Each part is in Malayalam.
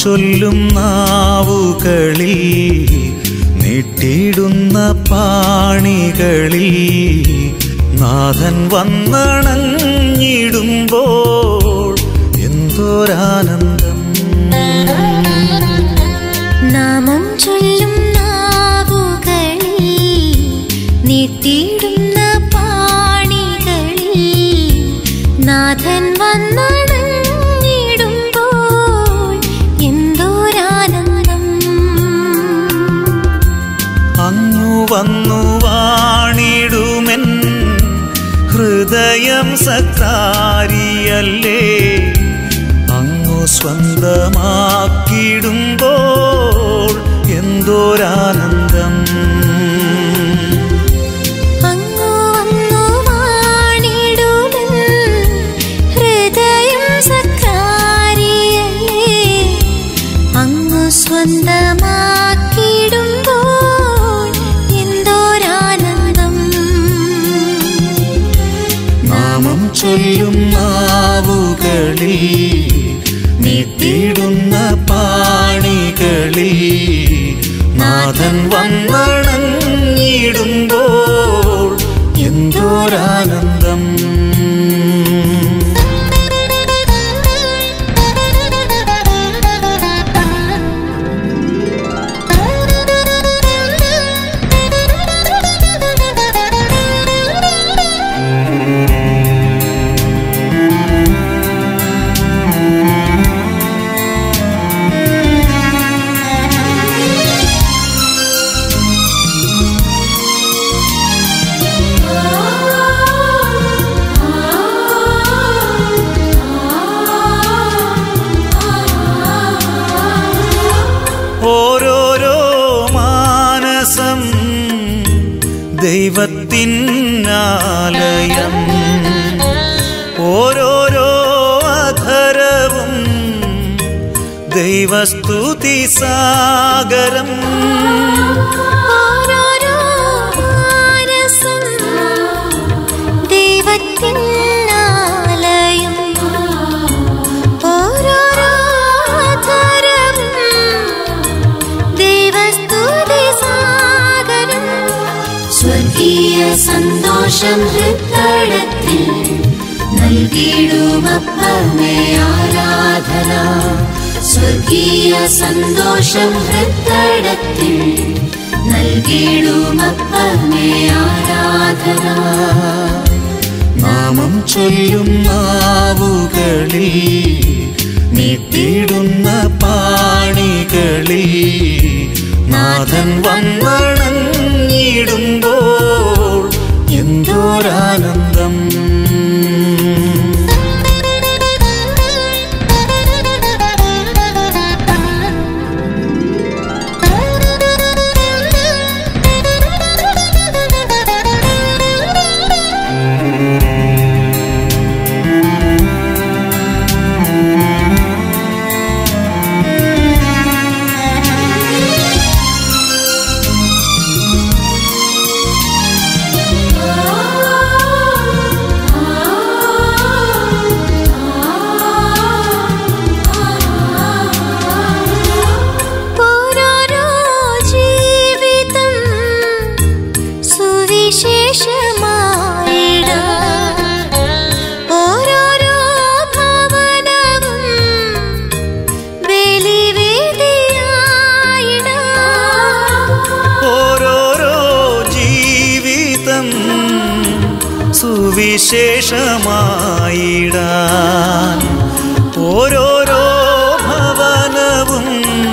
ചൊല്ലും നാവുകളിൽ നീട്ടിയിടുന്ന പാണികളിൽ നാഥൻ വന്നണഞ്ഞിടുമ്പോൾ എന്തോരാനന്ദം നാമം ചൊല്ലും നാവുകളിൽ നീട്ടിയിടുന്ന പാണികളിൽ നാഥൻ വന്നണഞ്ഞിടുമ്പോൾ എന്തോരാനന്ദം അങ്ങു വന്നു വാണിടുമെൻ ഹൃദയം സക്കാരിയല്ലേ അങ്ങു സ്വന്തമാക്കിടുമ്പോൾ എന്തോരാനന്ദം അങ്ങു വന്നു വാണിടുമെൻ ഹൃദയം സക്കാരിയല്ലേ അങ്ങു സ്വന്തമാക്കിടുമ്പോൾ എന്തോരാനന്ദം നാമം ചൊല്ലും നാവുകളിൽ നീട്ടിയിടുന്ന പാണികളിൽ നാഥൻ വന്നണഞ്ഞിടുമ്പോൾ എന്തോരാനന്ദം ഓരോരോ മാനസം ദൈവത്തിനാലയം ഓരോരോ അധരവും ദൈവസ്തുതി സാഗരം ഓരോരോ മാനസം ദൈവത്തിനാലയം ഓരോരോ അധരവും ദൈവസ്തുതി സാഗരം സ്വർഗീയ സന്തോഷം ഹൃത്തടത്തിൽ നൽകിയിടുമപ്പമേ ആരാധന സ്വർഗീയ സന്തോഷം ഹൃത്തടത്തിൽ നൽകിയിടുമപ്പമേ ആരാധന നാമം ചൊല്ലും നാവുകളിൽ നീട്ടിയിടുന്ന പാണികളിൽ നാഥൻ വന്നണഞ്ഞിടുമ്പോൾ എന്തോരാനന്ദം ഓരോരോ ജീവിതം സുവിശേഷമായിടാം ഓരോരോ ഭവനവും ബലിവേദിയായിടാം ഓരോരോ ജീവിതം സുവിശേഷമായിടാൻ ഓരോരോ ഭവനവും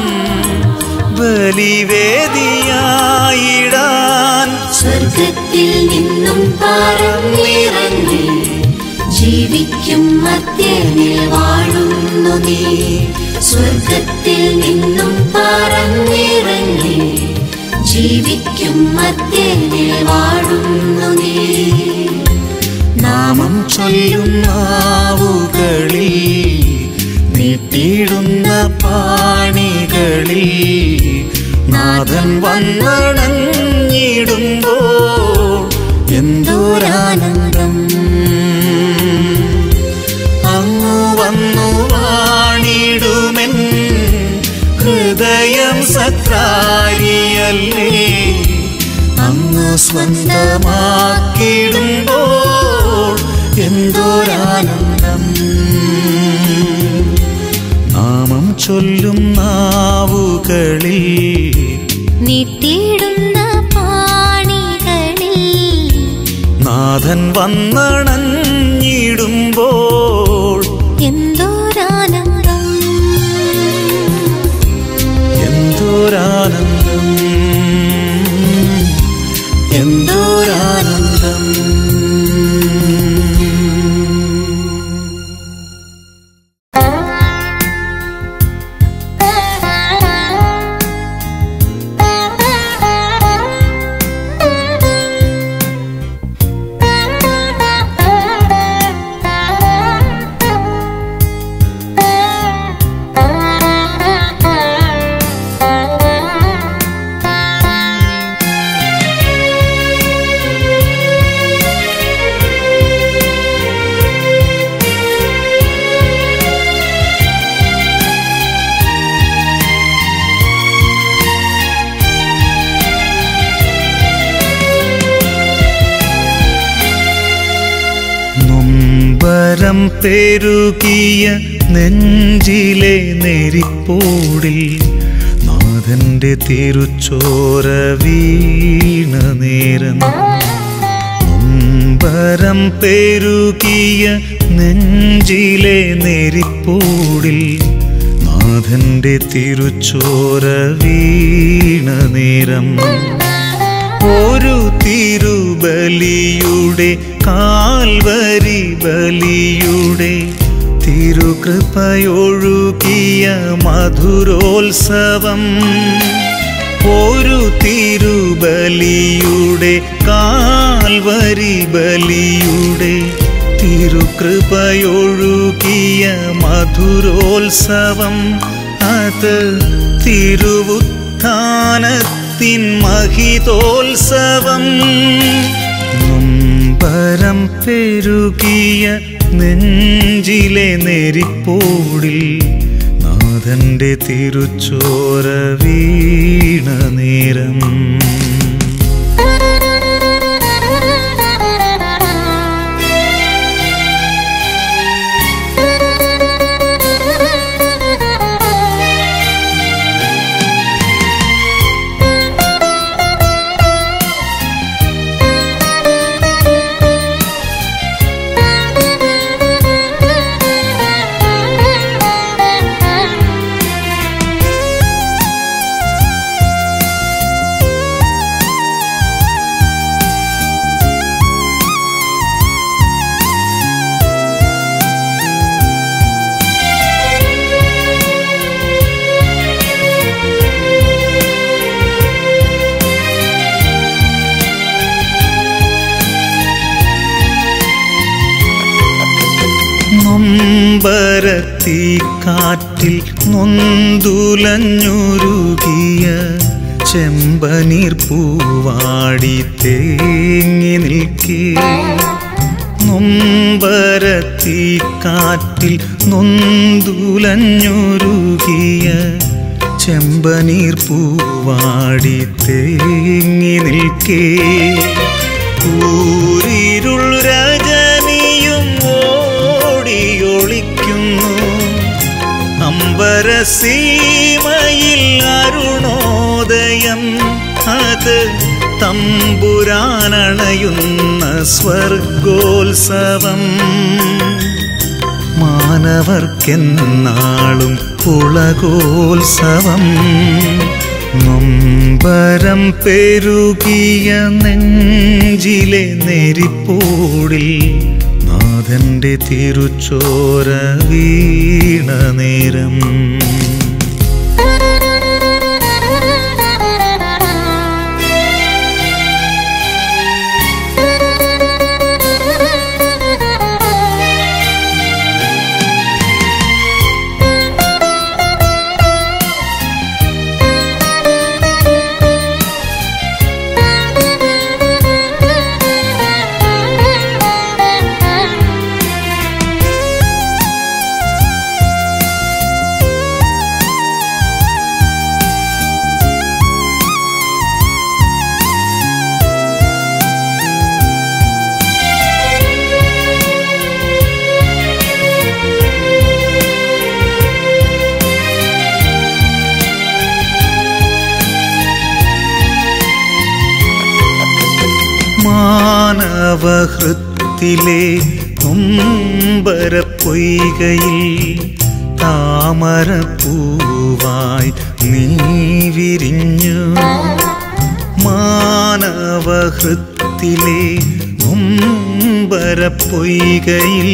ബലിവേദിയായിടാൻ സ്വർഗത്തിൽ നിന്നും പറന്നിറങ്ങി ജീവിക്കും മധ്യനിൽ വാഴുന്നു നീ സ്വർഗത്തിൽ നിന്നും പറന്നിറങ്ങി ജീവിക്കും മധ്യനിൽ വാഴുന്നു നീ നാമം ചൊല്ലും നാവുകളിൽ നീട്ടിയിടുന്ന പാണികളിൽ നാഥൻ വന്നണഞ്ഞിടുമ്പോൾ എന്തോരാനന്ദം അങ്ങു വന്നു വാണിടുമെൻ സ്വന്തക്കാരിയല്ലേ അങ്ങ് സ്വന്തമാക്കിടുമ്പോൾ എന്തോരാനന്ദം നാമം ചൊല്ലും നാവുകളിൽ നീട്ടിയിടുന്ന പാണികളിൽ നാഥൻ വന്നണഞ്ഞിടുമ്പോൾ എന്തോരാനന്ദം എന്തോരാനന്ദം എന്തോരാനന്ദം നൊമ്പരം പെരുകിയ നെഞ്ചിലെ നെരിപ്പോടിൽ നാഥന്റെ തിരുച്ചോര വീണ നേരം നൊമ്പരം പെരുകിയ നെഞ്ചിലെ നെരിപ്പോടിൽ നാഥന്റെ തിരുച്ചോര വീണ നേരം ഒരു തിരുബലിയുടെ കാൽവരി ബലിയുടെ തിരുകൃപയൊഴുകിയ മധുരോത്സവം ഒരു തിരുബലിയുടെ കാൽവരി ബലിയുടെ തിരുകൃപയൊഴുകിയ മധുരോത്സവം അത് തിരുവുത്ഥാനത്തിൻ മഹിതോത്സവം നൊമ്പരം പെരുകിയ നെഞ്ചിലെ നെരിപ്പോടിൽ നാഥന്റെ തിരുച്ചോര വീണ നേരം നൊമ്പരത്തി കാറ്റിൽ നൊന്തുലഞ്ഞൊരുകിയ ചെമ്പനീർ പൂവാടി തേങ്ങി നിൽക്കേ നൊമ്പരത്തി കാറ്റിൽ നൊന്തുലഞ്ഞൊരുകിയ ചെമ്പനീർ പൂവാടി തേങ്ങി നിൽക്കേ കൂരിരുൾ രജനിയും ഓടിയൊളിക്കുന്നു അമ്പരസീമയിൽ അരുണോദയം അത് തമ്പുരാനണയുന്ന സ്വർഗോത്സവം മാനവർക്കെന്നാളും പുളകോത്സവം നൊമ്പരം പെരുകിയ നെഞ്ചിലെ നെരിപ്പോടിൽ നാഥന്റെ തിരുച്ചോര വീണ നേരം മാനവഹൃത്തിലെ പൊയ്കയിൽ താമരപ്പൂവായി നീ വിരിഞ്ഞു മാനവഹൃത്തിലെ പൊയ്കയിൽ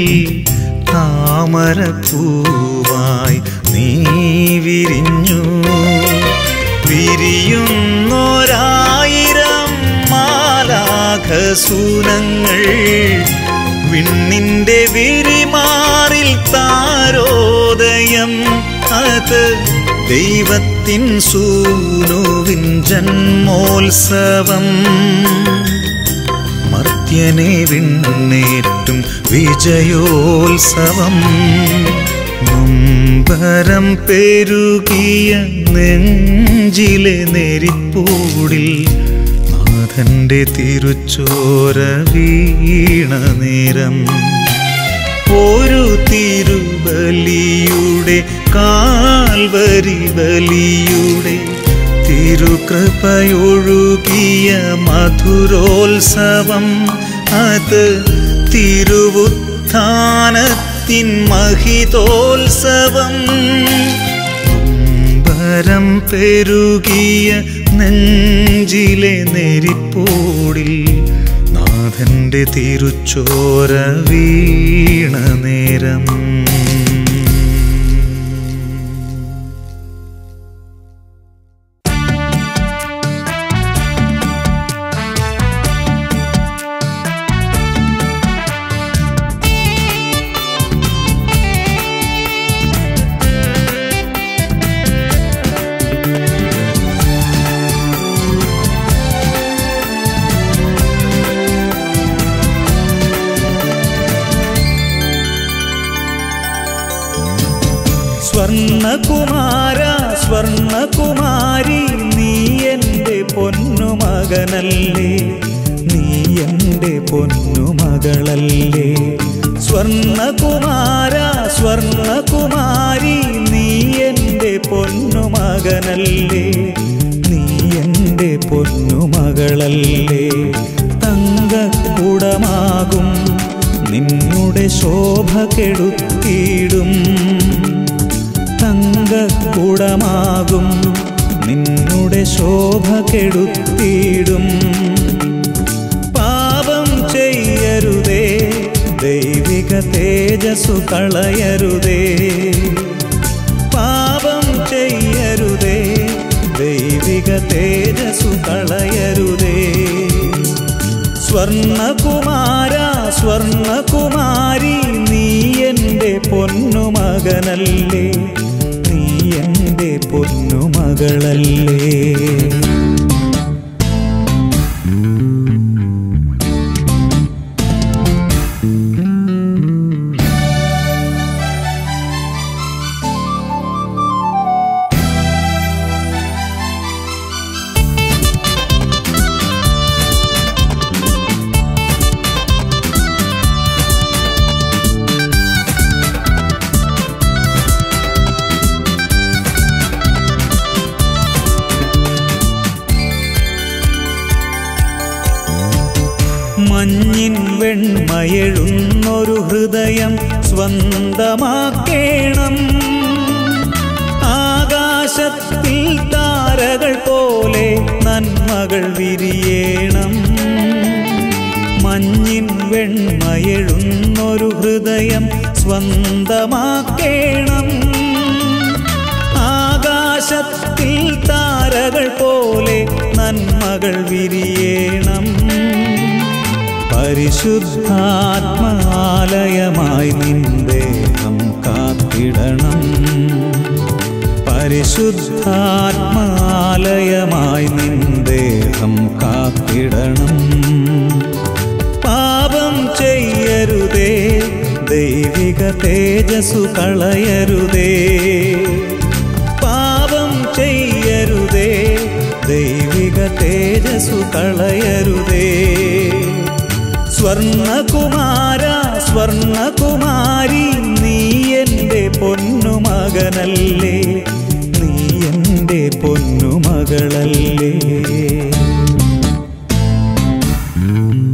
താമരപ്പൂവായി നീ വിരിഞ്ഞു വിരിയുന്നോരായിരം മാലാഖസൂനങ്ങൾ വിണ്ണിന്റെ വിരിമാറിൽ താരോദയം അത് ദൈവത്തിൻ സൂനുവിൻ ജന്മോത്സവം മർത്യനെ വിണ്ണേറ്റും വിജയോത്സവം നൊമ്പരം പെരുകിയ നെഞ്ചിലെ നെരിപ്പൂടിൽ നാഥന്റെ തിരുച്ചോര വീണ നേരം ഒരു തിരുബലിയുടെ കാൽവരി ബലിയുടെ തിരുകൃപയൊഴുകിയ മധുരോത്സവം അത് തിരുവുത്ഥാനത്തിൻ മഹിതോത്സവം നൊമ്പരം പെരുകിയ നെഞ്ചിലെ നെരിപ്പോടിൽ നാഥന്റെ തിരുച്ചോര വീണ നേരം സ്വർണകുമാര സ്വർണകുമാരി നീ എൻ്റെ പൊന്നുമകനല്ലേ നീ എൻ്റെ പൊന്നുമകളല്ലേ സ്വർണകുമാര സ്വർണകുമാരി നീ എൻ്റെ പൊന്നുമകനല്ലേ നീ എൻ്റെ പൊന്നുമകളല്ലേ തങ്കക്കുടമാകും നിന്നുടെ ശോഭ കെടുത്തിയിടും തങ്കക്കുടമാകും നിന്നുടെ ശോഭ കെടുത്തിയിടും പാപം ചെയ്യരുതേ ദൈവിക തേജസ്സു കളയരുതേ പാപം ചെയ്യരുതേ ദൈവിക തേജസ്സു കളയരുതേ സ്വർണകുമാര സ്വർണകുമാരി നീ എൻ്റെ പൊന്നുമകനല്ലേ നീ എൻ്റെ പൊന്നുമകളല്ലേ മഞ്ഞിൻ വെണ്മയെഴുന്നൊരു ഹൃദയം സ്വന്തമാക്കേണം ആകാശത്തിൽ താരകൾ പോലെ നന്മകൾ വിരിയേണം മഞ്ഞിൻ വെണ്മയെഴുന്നൊരു ഹൃദയം സ്വന്തമാക്കേണം ആകാശത്തിൽ താരകൾ പോലെ നന്മകൾ വിരിയേണം പരിശുദ്ധാത്മാലയമായി നിന്ദേഹം കാത്തിടണം പരിശുദ്ധാത്മാലയമായി നിന്ദേഹം കാത്തിടണം പാപം ചെയ്യരുതേ ദൈവിക തേജസ്സു കളയരുതേ പാപം ചെയ്യരുതേ ദൈവിക തേജസ്സു കളയരുതേ സ്വർണകുമാര സ്വർണകുമാരി നീ എൻ്റെ പൊന്നുമകനല്ലേ നീ എൻ്റെ പൊന്നുമകളല്ലേ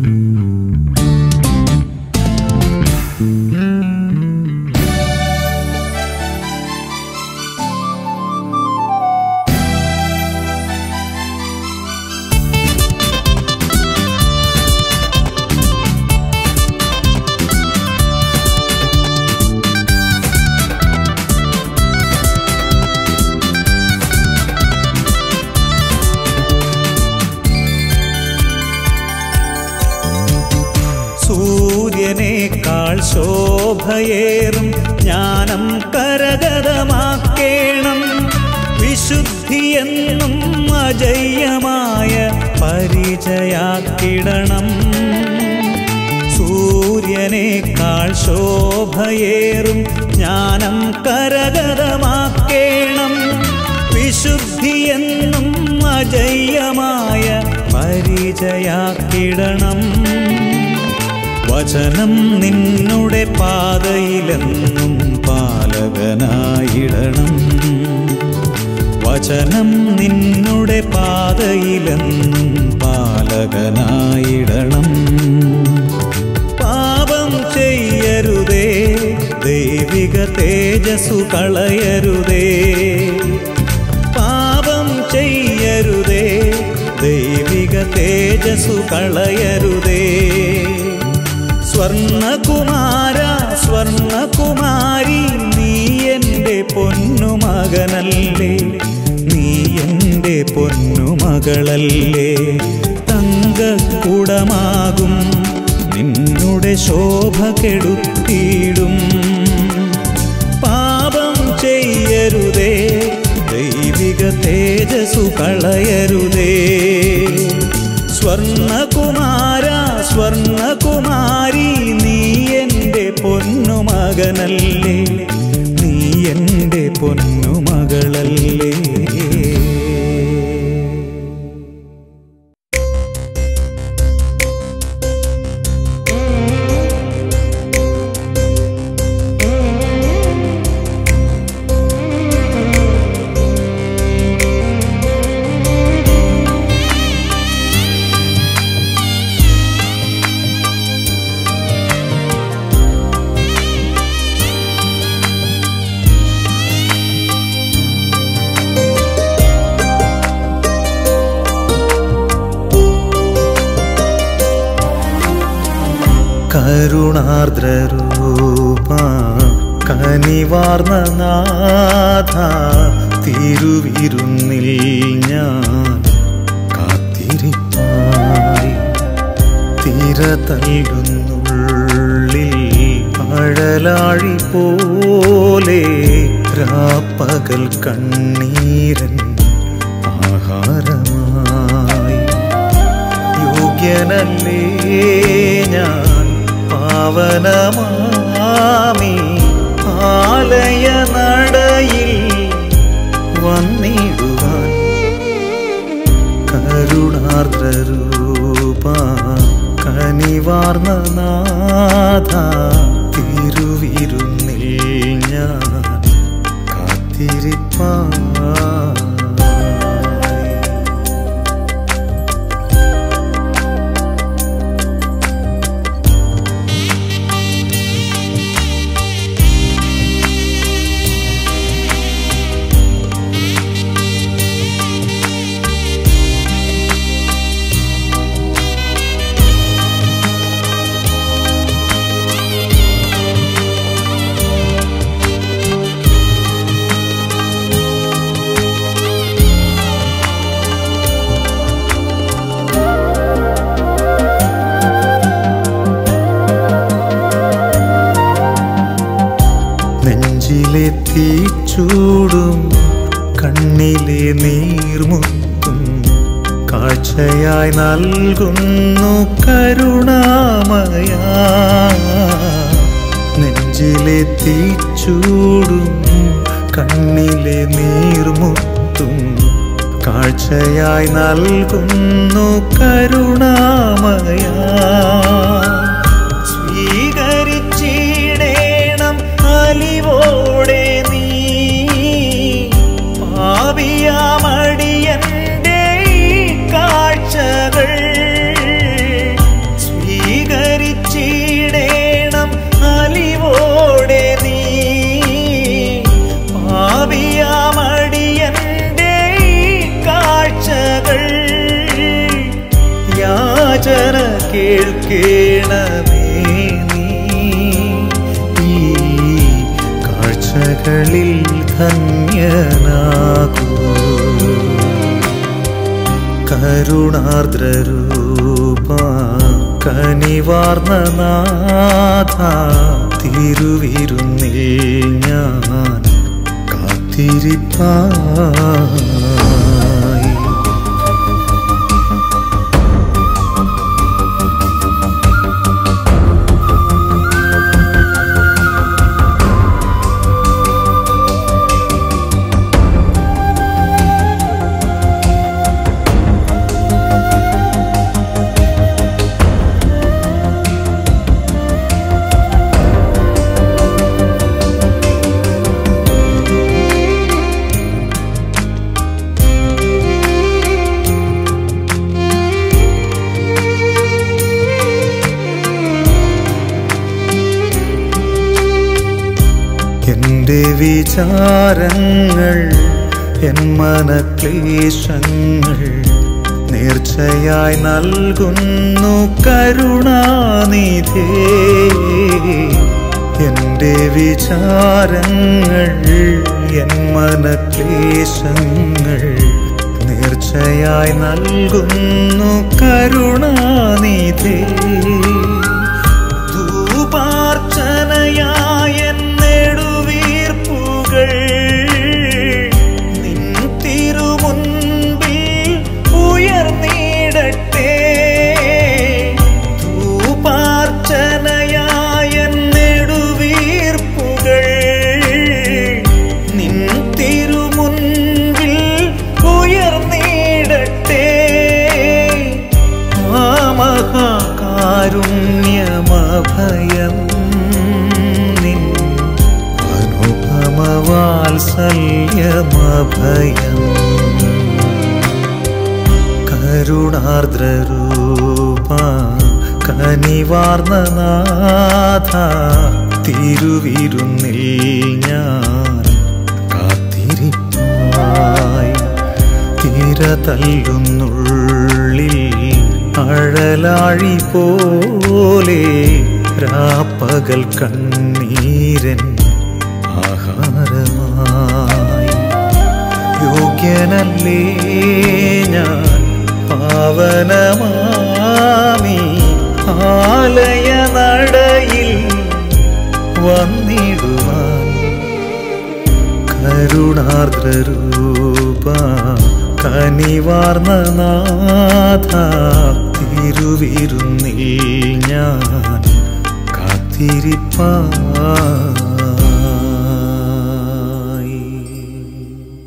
സൂര്യനേക്കാൾ ശോഭയേറും ജ്ഞാനം കരഗതമാക്കേണം വിശുദ്ധിയെന്നും അജയ്യമായ പരിചയാക്കിടണം സൂര്യനേക്കാൾ ശോഭയേറും ജ്ഞാനം കരഗതമാക്കേണം വിശുദ്ധിയെന്നും അജയ്യമായ പരിചയാക്കിടണം വചനം നിന്നുടെ പാതയിലെന്നും പാലകനായിടണം വചനം നിന്നുടെ പാതയിലെന്നും പാലകനായിടണം പാപം ചെയ്യരുതേ ദൈവിക തേജസ്സു കളയരുതേ പാപം ചെയ്യരുതേ ദൈവിക തേജസ്സു കളയരുതേ സ്വർണകുമാര സ്വർണകുമാരി നീ എൻ്റെ പൊന്നുമകനല്ലേ നീ എൻ്റെ പൊന്നുമകളല്ലേ തങ്കക്കുടമാകും നിന്നുടെ ശോഭ കെടുത്തിയിടും പാപം ചെയ്യരുതേ ദൈവിക തേജസ്സു കളയരുതേ സ്വർണകുമാര സ്വർണകുമാരി നീ എൻ്റെ പൊന്നുമകനല്ലേ നീ എൻ്റെ പൊന്നുമകളല്ലേ കരുണാർദ്രരൂപ കനിവാർന്ന നാഥ തിരുവിരുന്നിൽ ഞാൻ കാത്തിരിപ്പായി തിര തല്ലുന്നുള്ളിൽ അഴലാഴി പോലെ രാപ്പകൽ കണ്ണീരൻ ആഹാരമായി യോഗ്യനല്ലേ ഞാൻ പാവനമാമി ആലയ നടയിൽ വന്നിടുവാൻ കരുണാർദ്രരൂപ കനിവാർന്ന നാഥ തിരുവിരുന്നിൽ ഞാൻ കാത്തിരിപ്പായി നെഞ്ചിലെ തീച്ചൂടും കണ്ണിലെ നീർമുത്തും കാഴ്ചയായി നൽകുന്നു കരുണാമയ നെഞ്ചിലെ തീച്ചൂടും കണ്ണിലെ നീർമുത്തും കാഴ്ചയായി നൽകുന്നു കരുണാമയ സ്വീകരിച്ചിടേണം അലിവോടെ നീ പാപിയാമടിയന്റെ ഈ കാഴ്ചകൾ സ്വീകരിച്ചിടേണം അലിവോടെ നീ പാപിയാമടിയന്റെ ഈ കാഴ്ചകൾ യാചന കേൾക്കേണമേ നീ ഈ കാഴ്ചകളിൽ ധന്യനാകൂ കരുണാർദ്രരൂപ കനിവാർന്ന നാഥ തിരുവിരുന്നിൽ ഞാൻ കാത്തിരിപ്പായി എന്റെ വിചാരങ്ങൾ എൻ മനക്ലേശങ്ങൾ നേർച്ചയായി നൽകുന്നു കരുണാനിധേ എന്റെ വിചാരങ്ങൾ എൻ മനക്ലേശങ്ങൾ നേർച്ചയായി നൽകുന്നു കരുണാനിധേ ധൂപാർച്ചനയായ നെടുവീർപ്പുകൾ നിൻ തിരുമുൻപിൽ ഉയർന്നിടട്ടെ ധൂപാർച്ചനയായ നെടുവീർപ്പുകൾ നിൻ തിരുമുൻപിൽ ഉയർന്നിടട്ടെ ആ മഹാകാരുണ്യമഭയം നിൻ അനുപമവാത്സല്യമഭയം കരുണാർദ്രരൂപ കനിവാർന്ന നാഥ തിരുവിരുന്നിൽ ഞാൻ കാത്തിരിപ്പായി തിര തല്ലുന്നുള്ളിൽ അഴലാഴി പോലെ രാപ്പകൽ കണ്ണീരൻ ആഹാരമായി യോഗ്യനല്ലേ ഞാൻ പാവനമാമി ആലയ നടയിൽ വന്നിടുവാൻ കരുണാർദ്രരൂപ കനിവാർന്ന നാഥ തിരുവിരുന്നിൽ ഞാൻ കാത്തിരിപ്പായി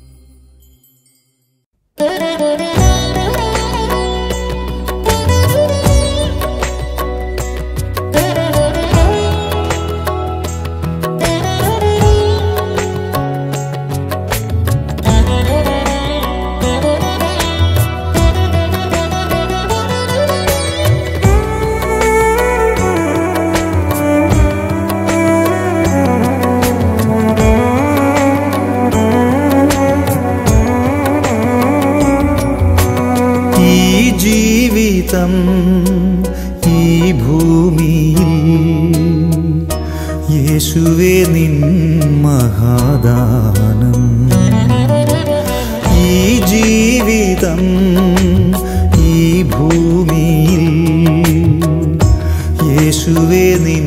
ഈ ജീവിതം ഈ ഭൂമിയിൽ യേശുവേ നിൻ മഹാദാനം ഈ ജീവിതം ഈ ഭൂമിയിൽ യേശുവേ നിൻ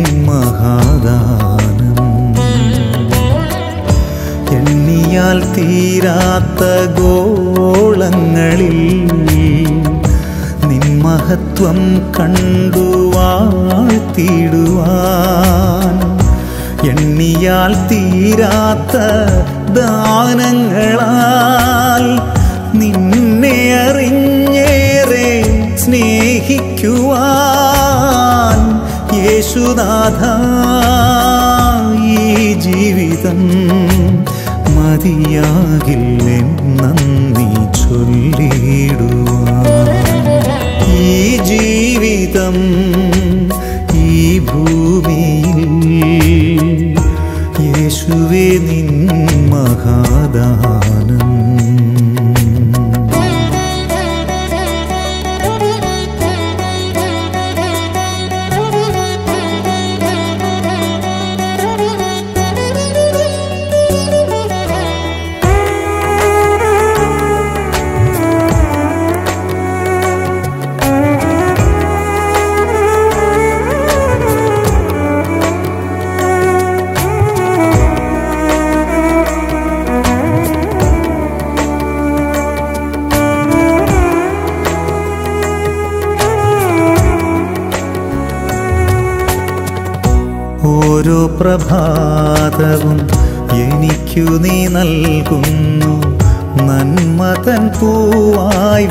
മഹാദാനം എണ്ണിയാൽ തീരാത്ത ഗോളങ്ങളിൽ നിൻ മഹത്വം കണ്ടു വാഴ്ത്തിടുവാൻ എണ്ണിയാൽ തീരാത്ത ദാനങ്ങളാൽ നിന്നെ അറിഞ്ഞേറെ സ്നേഹിക്കുവാൻ യേശുനാഥ ഈ ജീവിതം മതിയാകില്ലെൻ നന്ദി ചൊല്ലിടുവാൻ ഈ ജീവിതം ഈ ഭൂമിയിൽ യേശുവേ നിൻ മഹാദാനം Thank you. ഓരോ പ്രഭാതവും എനിക്കു നീ നൽകുന്നു നന്മതൻ പൂവായി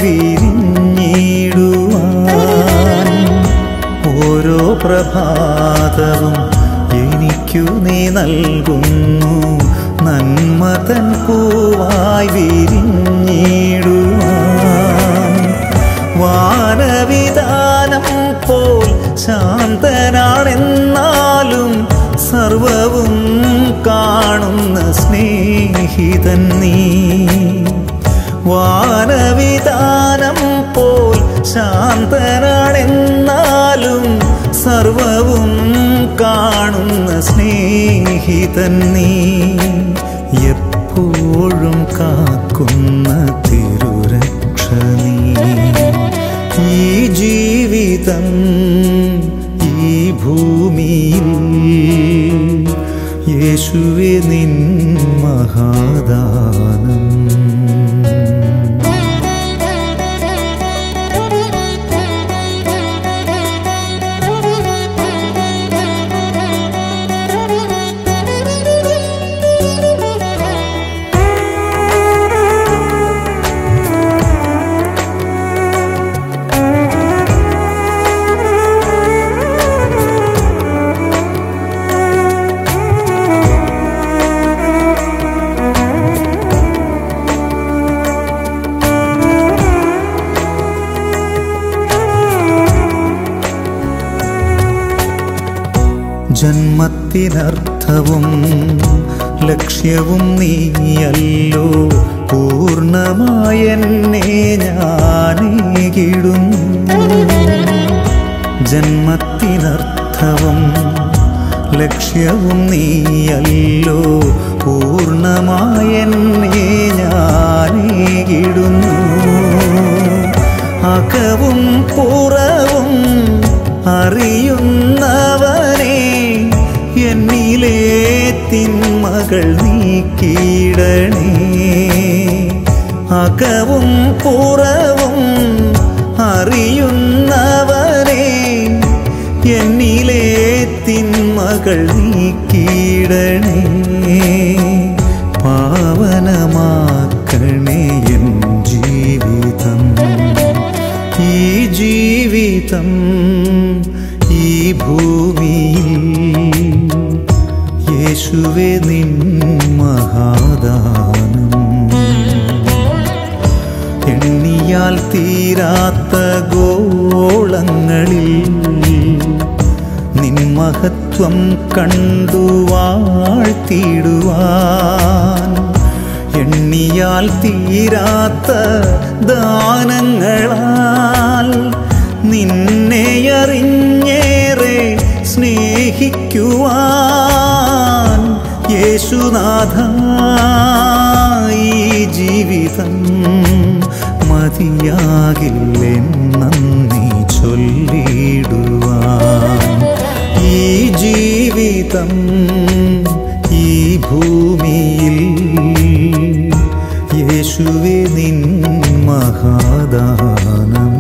വിരിഞ്ഞിടുവാൻ ഓരോ പ്രഭാതവും എനിക്കു നീ നൽകുന്നു നന്മതൻ പൂവായി വിരിഞ്ഞിടുവാൻ വാനവിധാനം പോൽ ശാന്തനാണെന്നാലും സർവവും കാണുന്ന സ്നേഹിതൻ നീ വാനവിധാനം പോൽ ശാന്തനാണെന്നാലും സർവവും കാണുന്ന സ്നേഹിതൻ നീ എപ്പോഴും കാക്കുന്ന തിരുരക്ഷ നീ ഈ ജീവിതം ഈ ഭൂമിയിൽ യേശുവെ നിൻ മഹാദാനം ജന്മത്തിനർത്ഥവും ലക്ഷ്യവും നീയല്ലോ പൂർണ്ണമായെന്നെ ഞാനേകിടുന്നു ജന്മത്തിനർത്ഥവും ലക്ഷ്യവും നീയല്ലോ പൂർണ്ണമായെന്നെ ഞാനേകിടുന്നു അകവും പുറവും അറിയുന്നവനെ എന്നിലെ തിന്മകൾ നീക്കിയിടണേ അകവും പുറവും അറിയുന്നവനെ എന്നിലെ തിന്മകൾ നീക്കിയിടണേ പാവനമാക്കണേ എൻ ജീവിതം ഈ ജീവിതം ഈ ഭൂമിയിൽ യേശുവെ നിൻ മഹാദാനം എണ്ണിയാൽ തീരാത്ത ഗോളങ്ങളിൽ നിൻ മഹത്വം കണ്ടു വാഴ്ത്തിടുവാൻ എണ്ണിയാൽ തീരാത്ത ദാനങ്ങളാൽ നിന്നെ അറിഞ്ഞേറെ സ്നേഹിക്കുവാൻ യേശുനാഥ ഈ ജീവിതം മതിയാകില്ലെന്നീ ചൊല്ലിടുവാൻ ഈ ജീവിതം ഈ ഭൂമിയിൽ യേശുവെ നിൻ മഹാദാനം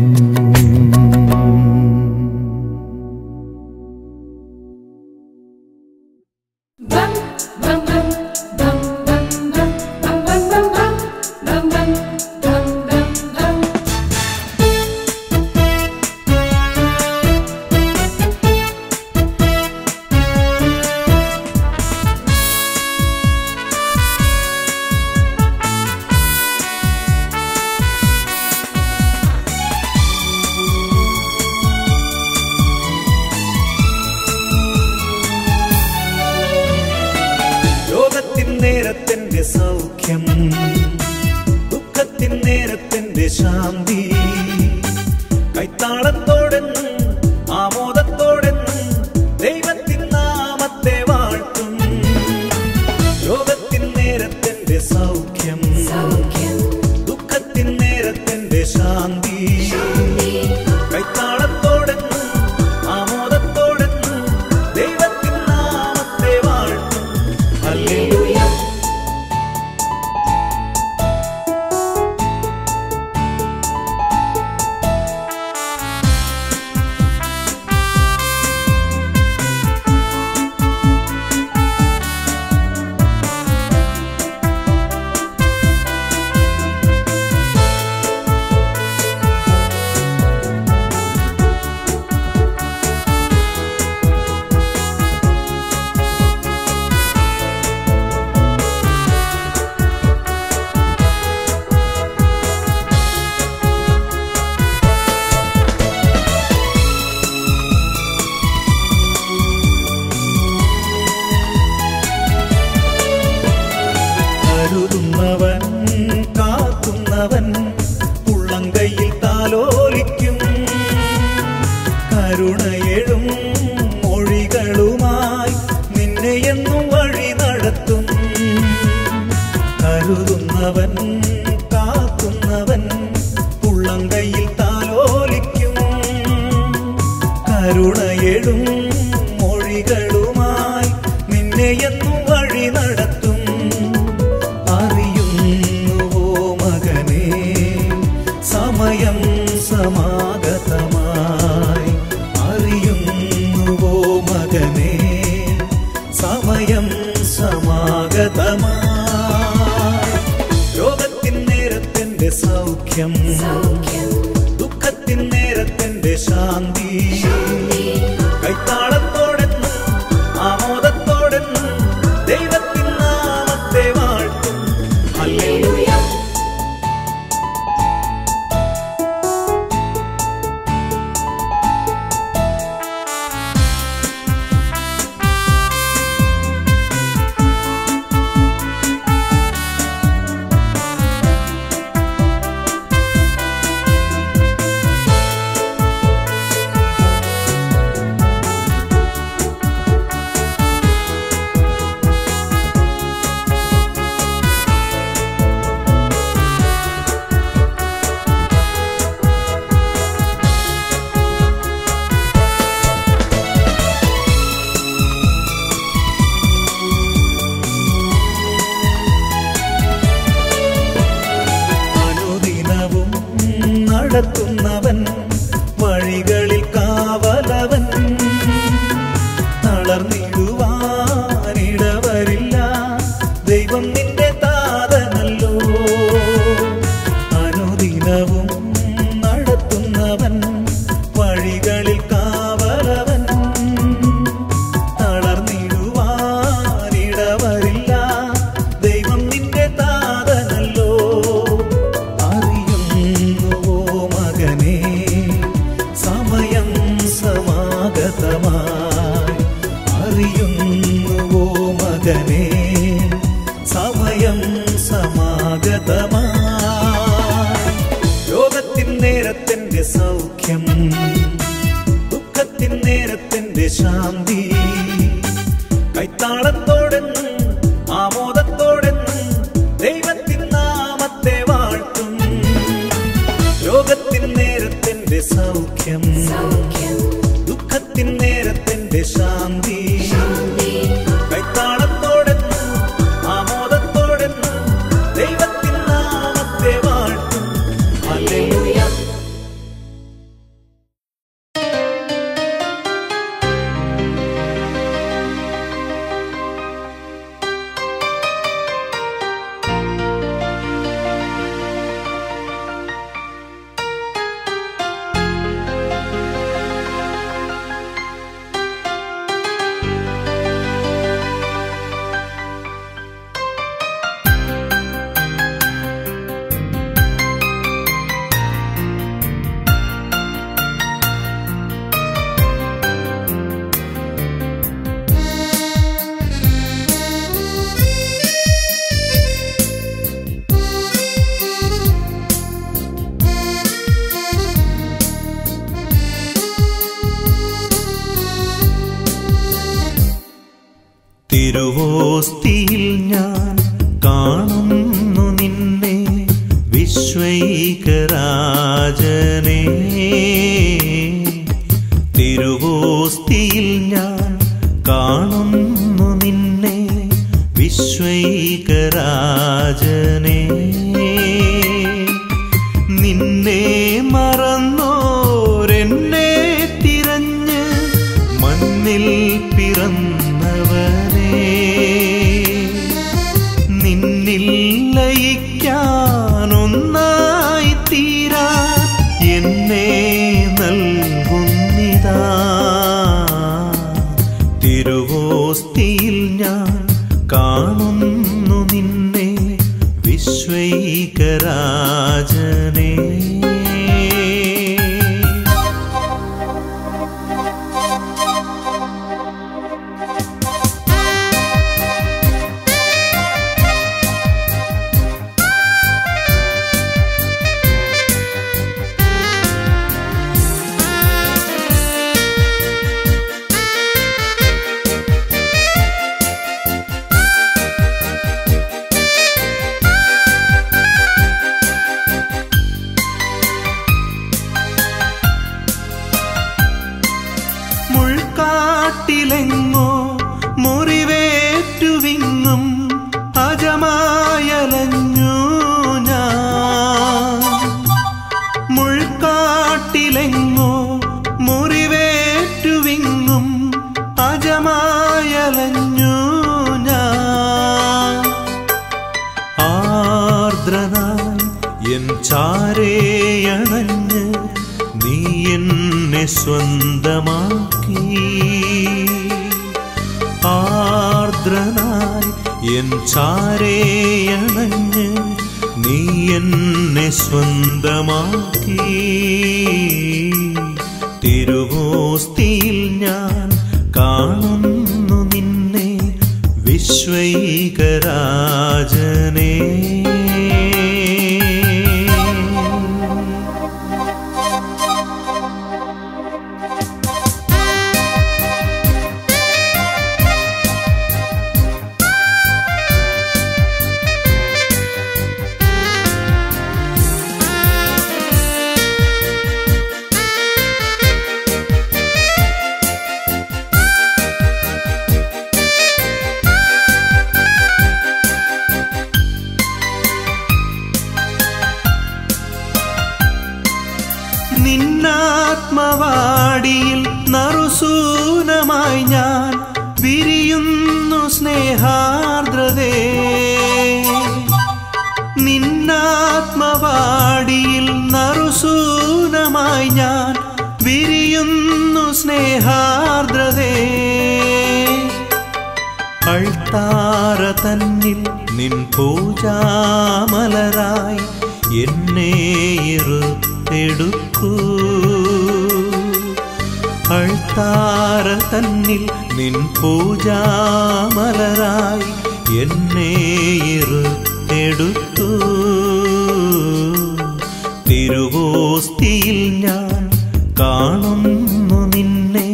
Bum bum bum bum bum bum bum bum bum bum bum bum bum bum bum രോഗത്തിൻ നേരത്തിന്റെ സൗഖ്യം ദുഃഖത്തിൻ നേരത്തിന്റെ ശാന്തി കൈത്താളത്തോടെന്നും ആമോദത്തോടെന്നും ദൈവത്തിൻ നാമത്തെ വാഴ്ത്തും രോഗത്തിൻ നേരത്തിന്റെ സൗഖ്യം ദുഃഖത്തിൻ നേരത്തിന്റെ ശാന്തി കൈത്താളത്തോടെന്നും ആമോദത്തോടെന്നും ദൈവത്തിൻ നാമത്തെ വാഴ്ത്തും ഹല്ലേലൂയ കരുണയെഴും മൊഴികളുമായി നിന്നെ എന്നും വഴി നടത്തും കരുതുന്നവൻ കാക്കുന്നവൻ ഉള്ളങ്കയിൽ താലോലിക്കും കരുണയെഴും മൊഴികളുമായി നിന്നെ എന്നും വഴി നടത്തും അറിയുന്നുവോ മകനേ സമയം സമാഗതമായി അറിയുന്നുവോ മകനേ സമയം സമാഗതമായി രോഗത്തിൻ നേരത്തിന്റെ സൗഖ്യം ദുഃഖത്തിൻ നേരത്തിന്റെ ശാന്തി കൈത്താളത്തോടെന്നും ആമോദത്തോടെന്നും ദൈവത്തിൻ നാമത്തെ വാഴ്ത്തും ഹല്ലേലൂയ അനുദിനവും നടത്തുന്നവൻ വഴികളിൽ കാവലവൻ തളർന്നിടുവാനിടവരില്ല ദൈവം നിന്റെ താതനല്ലോ അനുദിനവും നടത്തുന്നവൻ വഴികളിൽ കാവലവൻ തളർന്നിടുവാനിടവരില്ല ദൈവം നിന്റെ താതനല്ലോ അറിയുന്നുവോ മകനേ സമയം സമാഗതമായി അറിയുന്നുവോ മകനേ സമയം സമാഗതമായി രോഗത്തിൻ നേരത്തിന്റെ സൗഖ്യം ദുഃഖത്തിൻ നേരത്തിന്റെ ശാന്തി കൈത്താളത്തോടെന്നും ആമോദത്തോടെന്നും ദൈവത്തിൻ നാമത്തെ വാഴ്ത്തും രോഗത്തിൻ നേരത്തിന്റെ സൗഖ്യം ദുഃഖത്തിൻ നേരത്തിന്റെ ശാന്തി കൈത്താളത്തോടെന്നും ആമോദത്തോടെന്നും ദൈവത്തിൻ നാമത്തെ വാഴ്ത്തും ഹല്ലേലൂയ തിരുവോസ്തിയിൽ ഞാൻ കാണുന്നു നിന്നെ വിശ്വൈകരാജനെ തിരുവോസ്തിയിൽ ഞാൻ കാണുന്നു നിന്നെ വിശ്വൈകരാജനെ നിന്നെ മറന്നോരെന്നെ തിരഞ്ഞ് മണ്ണിൽ പിറന്നവനെ നിന്നിൽ ലയിക്കാനൊന്നായി തീരാ എന്നെ നൽകുന്നിതാ തിരുവോസ്തിയിൽ ഞാൻ കാണുന്നു നിന്നെ വിശ്വൈകരാജനെ എന്നെ സ്വന്തമാക്കി ആർദ്രനായി എൻ ചാരേയണഞ്ഞ് നീ എന്നെ സ്വന്തമാക്കി തിരുവോസ്തിയിൽ ഞാൻ കാണുന്നു നിന്നെ വിശ്വൈകരാജനേ നിന്നാത്മവാടിയിൽ നറുസൂനമായി ഞാൻ വിരിയുന്നു സ്നേഹാർദ്രതേ നിന്നാത്മവാടിയിൽ നറുസൂനമായി ഞാൻ വിരിയുന്നു സ്നേഹാർദ്രതേ അൾത്താര തന്നിൽ നിൻ പൂജാമലരായി എന്നെ ഇരുത്തെടുക്കൂ അൾത്താര തന്നിൽ നിൻ പൂജാമലരായി എന്നെ ഇരുത്തെടുക്കൂ തിരുവോസ്തിയിൽ ഞാൻ കാണുന്നു നിന്നെ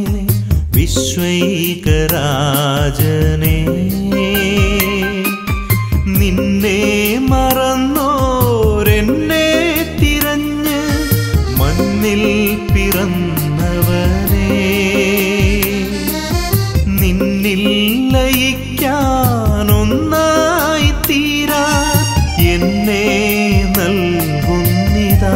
വിശ്വൈകരാജനേ നിന്നെ മറന്നോരെന്നെ തിരഞ്ഞ് മണ്ണിൽ പിറന്നവനേ നിന്നിൽ ലയിക്കാനൊന്നായി തീരാ എന്നെ നൽകുന്നിതാ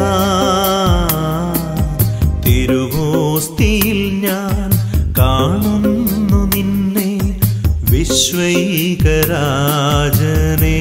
തിരുവോസ്തിയിൽ ഞാൻ കാണുന്നു നിന്നെ വിശ്വൈകരാജനേ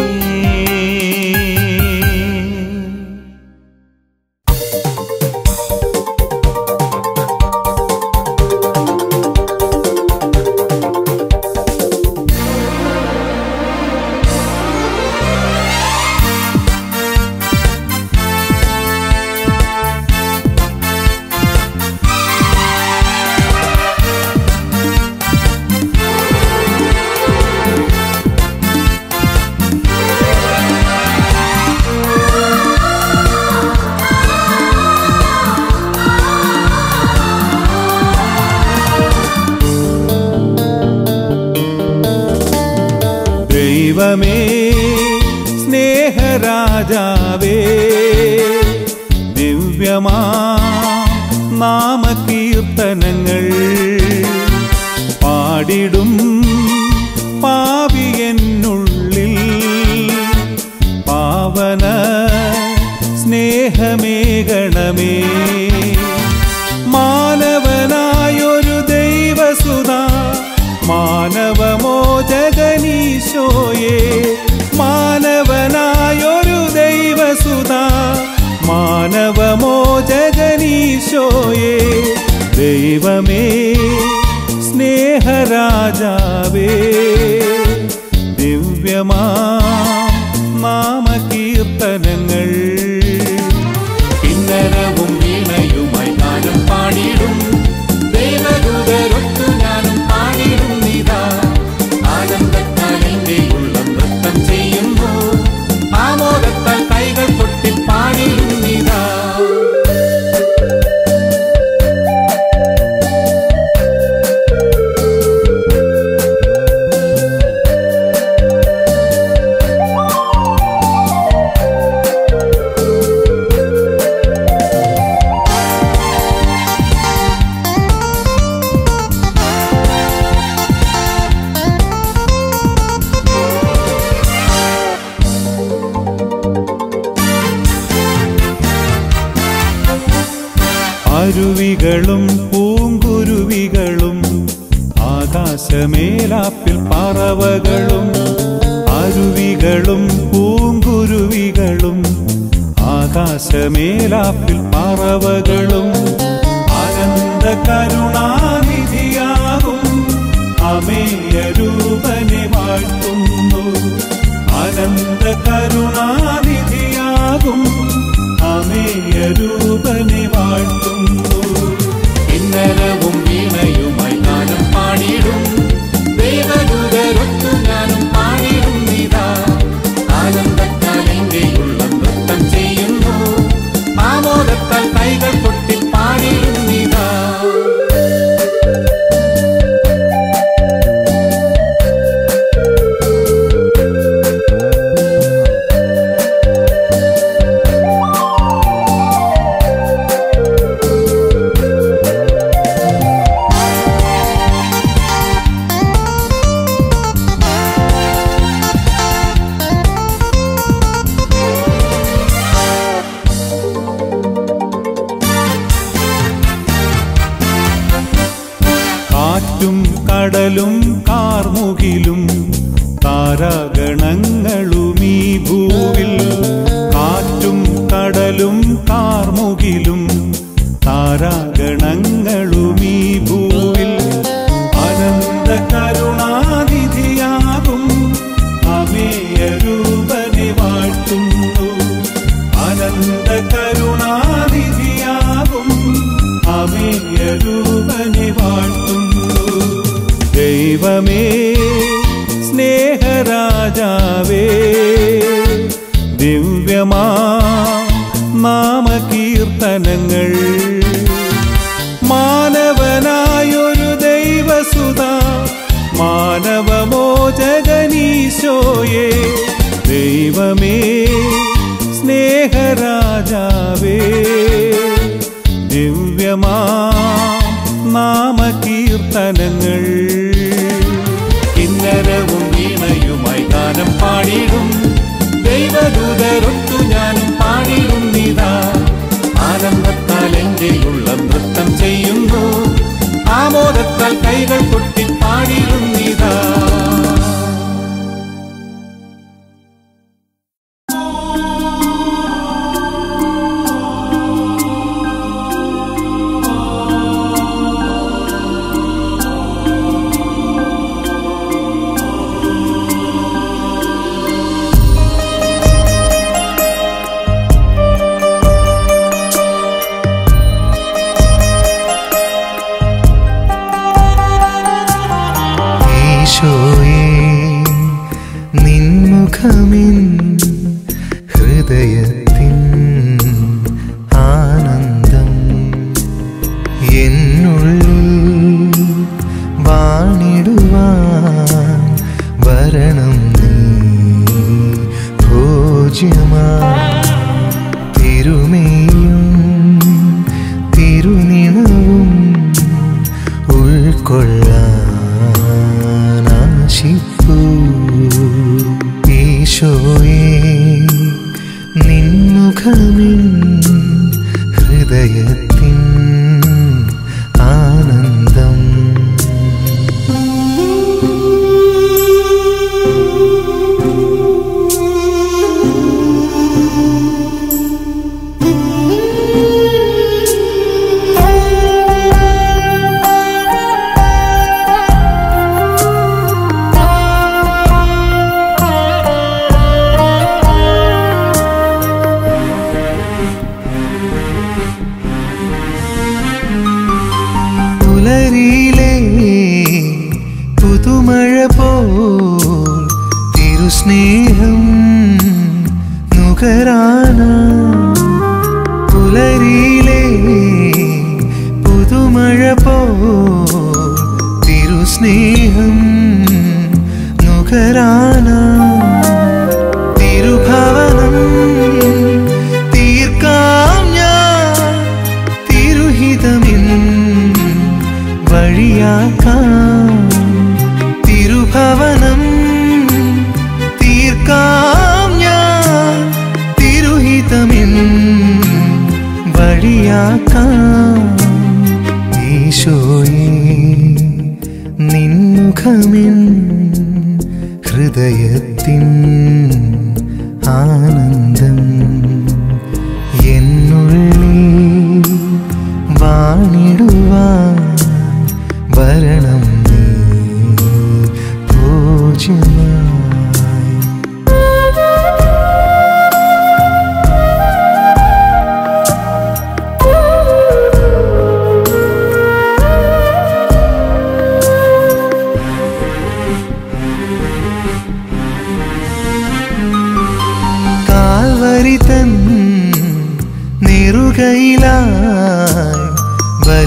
ദൈവമേ സ്നേഹരാജാവേ ദിവ്യമാ നാമകീർത്തനങ്ങൾ പാടിടും പാപിയെന്നുള്ളിൽ പാവന സ്നേഹമേകണമേ മാനവനായൊരു ദൈവസുത മാനവമോചകനീശോയെ മാനവനായൊരു ദൈവസുത മാനവമോചകനീശോയെ ദൈവമേ സ്നേഹരാജാവേ ദിവ്യമാ നാമകീർത്തനങ്ങൾ കിന്നരവും വീണയുമായി ഞാനും പാടിയിടും ദൈവദൂതരൊത്തു ഞാനും പാടിയിടും നീതാ ആനന്ദത്താൽ എന്റെ ഉള്ളം നൃത്തം ചെയ്യുന്നു ആമോദത്താൽ കൈകൾ കൊട്ടി പാടിയിടും നീതാ അരുവികളും പൂങ്കുരുവികളും ആകാശമേലാപ്പിൽ പറവകളും അരുവികളും പൂങ്കുരുവികളും ആകാശമേലാപ്പിൽ പറവകളും അനന്ത കരുണാനിധിയാകും അമേയ രൂപനെ വാഴ്ത്തുന്നു കിന്നരവും വീണയുമായി ഗാനം പാടിയിടും ദേവദൂതരൊത്തു ഞാനും പാടിയിടും നീതാ ആനന്ദത്താൽ എന്റെ ഉള്ളം നൃത്തം ചെയ്യുന്നു ആമോദത്താൽ കൈകൾ കൊട്ടി പാടിയിടും നീതാ കാറ്റും കടലും കാർമുകിലും താരാഗണങ്ങളും ഈ ഭൂവിൽ കാറ്റും കടലും കാർമുകിലും താരാഗണങ്ങളും ഈ ഭൂവിൽ അനന്ത കരുണാനിധിയാകും അമേയ രൂപനെ വാഴ്ത്തുന്നു അനന്ത കരുണാനിധിയാകും അമേയ രൂപനെ വാഴ്ത്തുന്നു ദൈവമേ സ്നേഹരാജാവേ ദിവ്യമാ നാമകീർത്തനങ്ങൾ മാനവനായൊരു ദൈവസുത മാനവമോചകനീശോയെ ദൈവമേ സ്നേഹരാജാവേ ദിവ്യമാ നാമകീർത്തനങ്ങൾ കിന്നരവും വീണയുമായി ഗാനം പാടിയിടും ദൈവദൂതരൊത്തു ഞാനും പാടിയിടും നീതാ ആനന്ദത്താൽ എന്റെ ഉള്ളം നൃത്തം ചെയ്യുന്നു ആമോദത്താൽ കൈകൾ കൊട്ടി പാടിയിടും നീതാ ഈശോയേ നിൻമുഖമിൻ ഹൃദയത്തിൻ ആനന്ദം എന്നുള്ളിൽ വാണിടുവാൻ വരണം നീ ഭോജ്യമാ തിരുമേയും തിരുനിണവും ഉൾക്കൊള്ളാനാശിപ്പൂ ഈശോയെ നിൻമുഖമിൻ ഹൃദയത്തിൻ ആനന്ദം പുലരിയിലെ പുതുമഴ പോൽ തിരുസ്നേഹം നുകരാന പുലരിയിലെ പുതുമഴ പോൽ തിരുസ്നേഹം നുകരാന തിരുഭവനം തീർക്കാം ഞാൻ തിരുഹിതമിൻ വഴിയാക്കാം തിരുഭവനം തീർക്കാം ഞാൻ തിരുഹിതമിൻ വഴിയാക്കാം ഈശോയെ നിൻമുഖമിൻ ഹൃദയത്തിൻ ആനന്ദം എന്നുള്ളിൽ വാണിടുവാൻ വരണം നീ പൂജ്യമായി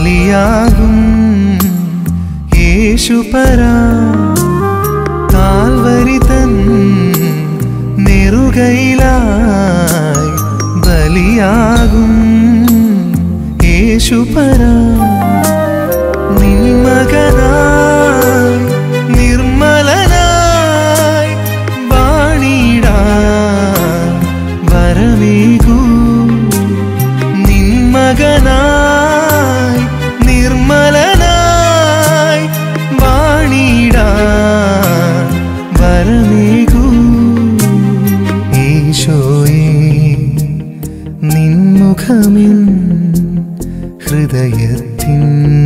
ബലിയാകും യേശുപരാ കാൽവരി തൻ നെറുകയിലായി ബലിയാകും യേശുപരാ നിന്മകനായി നിർമ്മലനായി വാണിടാൻ വരമേകൂ നിന്മകനായി നിർമ്മലനായി വാണിടാൻ വരമേകൂ ഈശോയേ നിൻമുഖമിൻ ഹൃദയത്തിൻ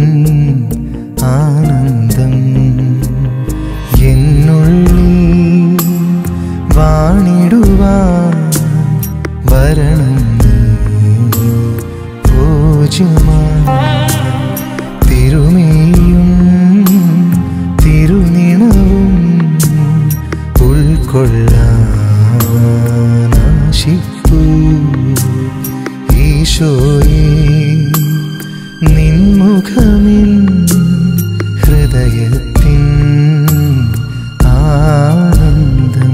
ആനന്ദം എന്നുള്ളിൽ വാണിടുവാൻ വരണം നീ പൂജ്യമാ തിരുമേയും തിരുനിണവും ഉൾക്കൊള്ളാനാശിപ്പൂ ഈശോയെ നിൻമുഖമിൽ ഹൃദയത്തിൻ ആനന്ദം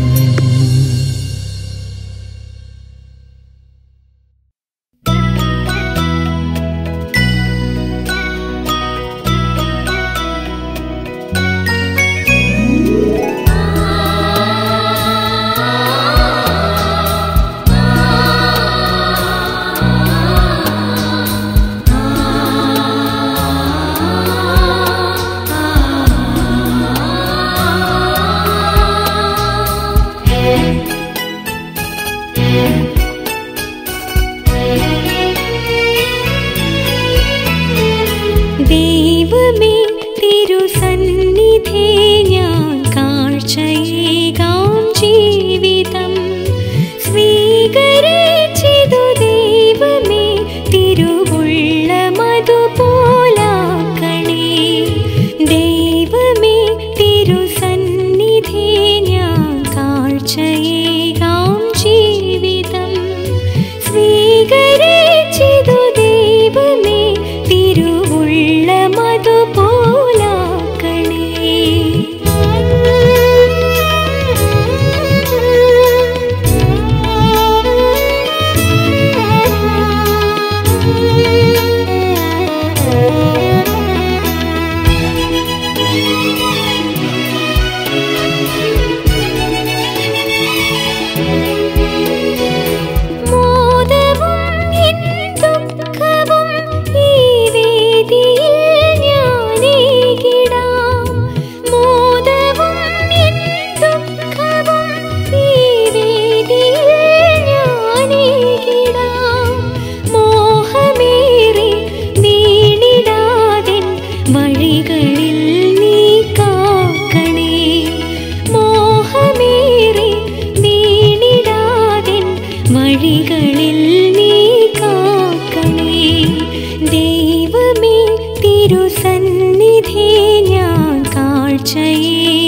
ദൈവമേ തിരുസന്നിധി ഞാൻ കാഴ്ചയേകാം ജീവിതം സ്വീകരിച്ചിതു ദൈവമേ തിരുവുള്ളമതുപോലാക്കണേ ദൈവമേ തിരുസന്നിധി ഞാൻ കാഴ്ചയേകാം ജീവിതം സ്വീകരിച്ചിതു ദൈവമേ തിരുവുള്ളമതുപോലാക്കണേ മോദവും എൻ ദുഃഖവും ഈ വേദിയിൽ ഞാനേകിടാം മോദവും എൻ ദുഃഖവും ഈ വേദിയിൽ ഞാനേകിടാം മോഹമേറി വീണിടാതെൻ വഴികളിൽ നീ കാക്കണേ മോഹമേറി വീണിടാതെൻ വഴികളിൽ നീ കാക്കണേ ദൈവമേ തിരുസന്നിധി ഞാൻ കാഴ്ചയേ